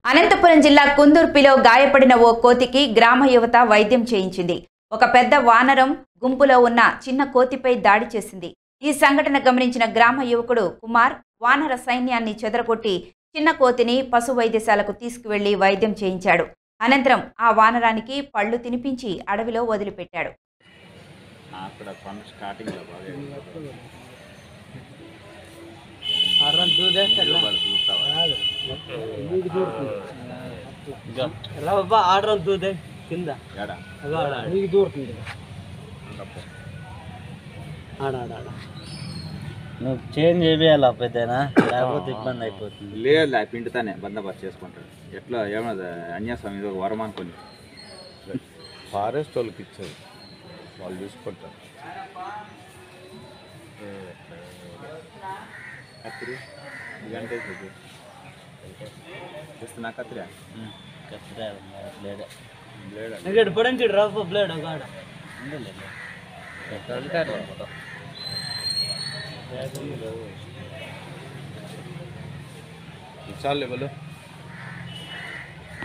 అనంతపురం జిల్లా కుందూర్పిలో గాయపడిన ఓ కోతికి గ్రామ యువత వైద్యం చేయించింది ఒక పెద్ద వానరం గుంపులో ఉన్న చిన్న కోతిపై దాడి చేసింది ఈ సంఘటన గమనించిన గ్రామ యువకుడు కుమార్ వానర సైన్యాన్ని చెదరగొట్టి చిన్న కోతిని పశు వైద్యశాలకు తీసుకువెళ్లి వైద్యం చేయించాడు అనంతరం ఆ వానరానికి పళ్ళు తినిపించి అడవిలో వదిలిపెట్టాడు అక్కడ కొండ స్టార్టింగ్లో బాగా అర్రం దూదేస్తాడు వాళ్ళు చూస్తావా ఎలా బాబా ఆడరం దూదే కింద ఏడా అగో ఆడ నీకు దూరుతుంది ఉండప్పో. ఆడ ఆడ ఆడ నువ్వు చేంజ్ చేయాలా పెద్దనా లేకపోతే ఇబ్బంది అయిపోతుంది లేదు ఆ పిండితానే బందోబస్తు చేసుకుంటాడు ఎట్లా ఏమన్నది అన్యాస్వామి ఇది ఒక వరం అనుకుని ఫారెస్ట్ వాళ్ళకి ఇచ్చారు వాళ్ళు చూసుకుంటారు కత్తిరి ఇదంటే ఇది. చేస్తున్నా కత్తిరి కత్తిరా లేడే బ్లేడ్ ఇక్కడ పడించి రఫ్ బ్లేడ్ ఒక ఆడ చాలు ఇవ్వలు